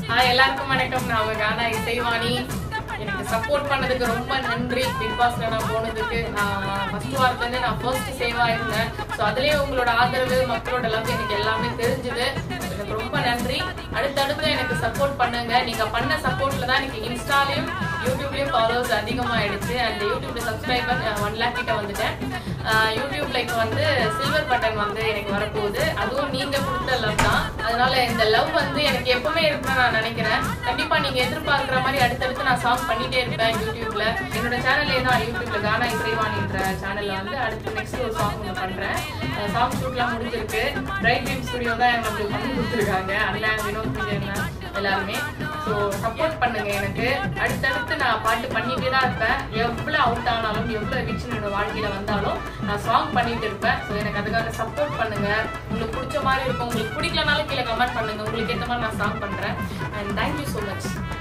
hi எல்லாருக்கும் வணக்கம் நான் உங்க கானா இசைவாணி எனக்கு சப்போர்ட் பண்ணதுக்கு ரொம்ப நன்றி பிக் பாஸ்ல நான் போனதுக்கு நான் ஃபர்ஸ்ட் வாரத்துல இருந்து நான் ஃபர்ஸ்ட் சேவா இருந்தேன் ஸோ அதுலயே உங்களோட ஆதரவு மக்களோட லவ் எனக்கு எல்லாமே தெரிஞ்சுது எனக்கு ரொம்ப நன்றி அடுத்தடுத்து எனக்கு சப்போர்ட் பண்ணுங்க நீங்க பண்ண சப்போர்ட்ல தான் எனக்கு இன்ஸ்டாலையும் யூடியூப்லயும் ஃபாலோவர்ஸ் அதிகமாயிடுச்சு அண்ட் யூடியூப்ல சப்ஸ்கிரைபர் ஒன் லேக் கிட்ட வந்துட்டேன் ஆஹ் யூடியூப்ல இப்போ வந்து சில்வர் பட்டன் வந்து எனக்கு வரப்போகுது அதுவும் நீங்க கொடுத்த லவ் தான் அதனால இந்த லவ் வந்து எனக்கு எப்பவுமே இருக்குன்னு நான் நினைக்கிறேன் கண்டிப்பா நீங்க எதிர்பார்க்குற மாதிரி அடுத்தடுத்து நான் சாங் பண்ணிட்டே இருப்பேன் யூடியூப்ல என்னோட சேனல்லே தான் யூடியூப்ல கானா இசைவாணின்ற சேனல்ல வந்து அடுத்து நெக்ஸ்ட் ஒரு சாங் ஒன்று பண்றேன் சாங் ஷூட்லாம் முடிஞ்சிருக்கு பிரைட் ட்ரீம் ஸ்டுடியோ தான் எனக்கு பண்ணி கொடுத்துருக்காங்க அண்ணன் வினோத் விஜயன் எல்லாருமே ஸோ சப்போர்ட் பண்ணுங்க எனக்கு அடுத்தடுத்து நான் பாட்டு பண்ணிட்டே தான் இருப்பேன் எவ்வளோ அவுட் ஆனாலும் எவ்வளோ ரிச் என்னோட வாழ்க்கையில வந்தாலும் நான் சாங் பண்ணிட்டு இருப்பேன் ஸோ எனக்கு அதுக்காக சப்போர்ட் பண்ணுங்க உங்களுக்கு பிடிச்ச மாதிரி இருக்கும் உங்களுக்கு பிடிக்கலனாலும் கீழே கமெண்ட் பண்ணுங்க உங்களுக்கு ஏற்ற மாதிரி நான் சாங் பண்றேன் அண்ட் தேங்க்யூ ஸோ மச்